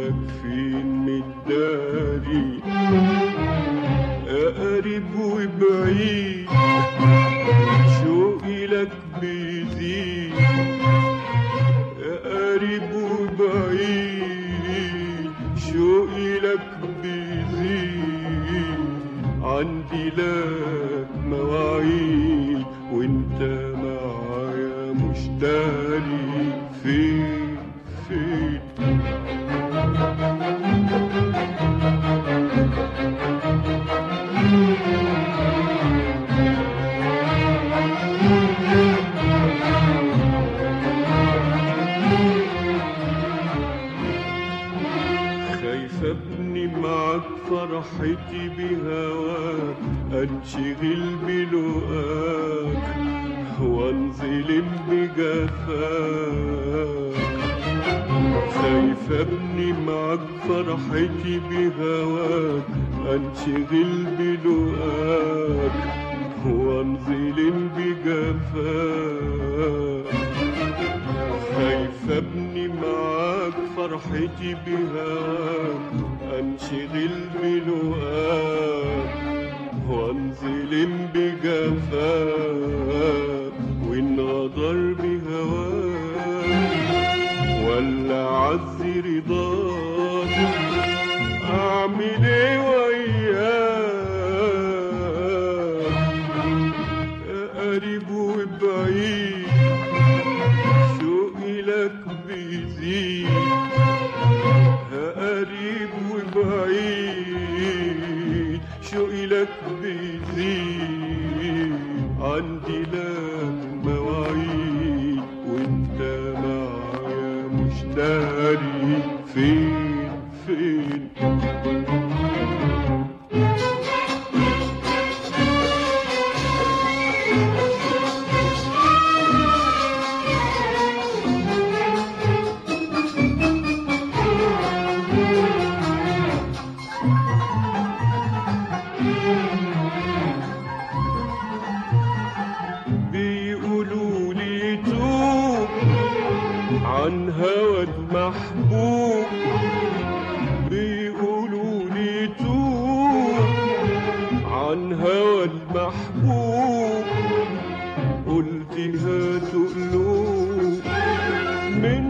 قلبك فين مداري يا قريب وبعيد شوقي لك بيزيد يا قريب وبعيد شوقي لك بيزيد عندي لك مواعيد وانت معايا مش داري فين فين خايف ابني معاك فرحتي بهواك انشغل بلقاك وانظلم بجفاك خايف ابني معاك فرحتي بهواك انشغل بلقاك وانظلم بجفاك خايف ابني معاك فرحتي بهواك انشغل بلقاك وانظلم بجفاك وانغدر بهواك ولا عزي رضاك اعمل ايه وياك يا قريب وبعيد شوقي لك بيزيد يا قريب وبعيد شوقي لك بيزيد عندي لك مواعيد وانت معايا مش داري فين فين بيقولوا لي توب عن هوى المحبوب بيقولوا لي توب عن هوى المحبوب قلت هاتوا قلوب من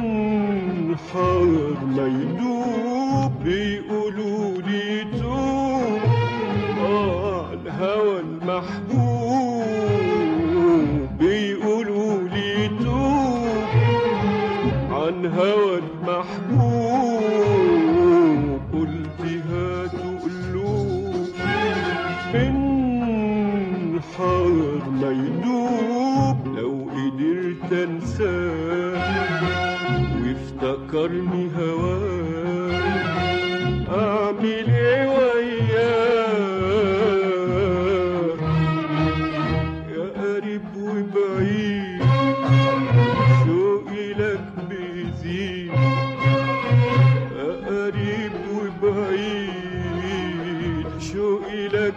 حار ما يدوب بيقولوا لي توب آه عن هوى المحبوب بيقولوا لي توب عن هوى المحبوب قلت هاتوا قلوب من حار ما يدوب لو قدرت انساه وافتكرني هواه اعمل ايه وياه يا قريب وبعيد شوقي لك بيزيد يا قريب وبعيد شوقي لك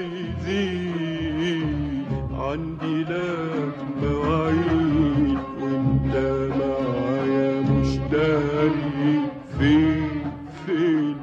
بيزيد عندي لك مواعيد وانت معايا مش داري فين فين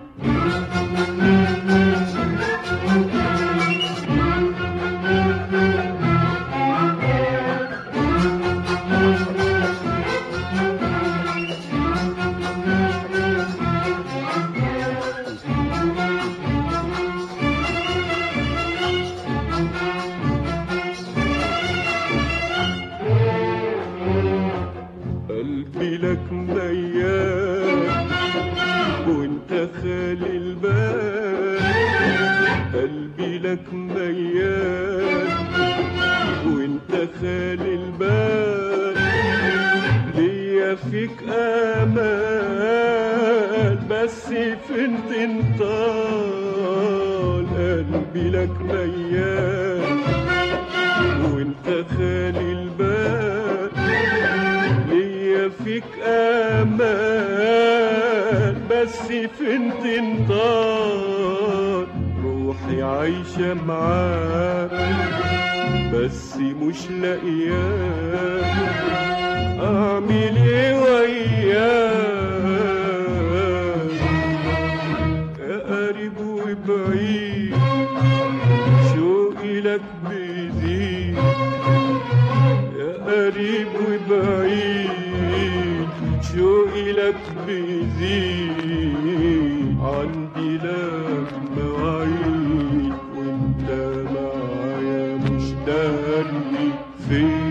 قلبي لك ميال وانت خالي البال قلبي لك ميال وانت خالي البال ليا فيك امال بس فين تنطال قلبي لك ميال وانت خالي البال ليا فيك امان بس فين تنطال روحي عايشة معاك بس مش لاقياك اعمل ايه وياك مش داري فين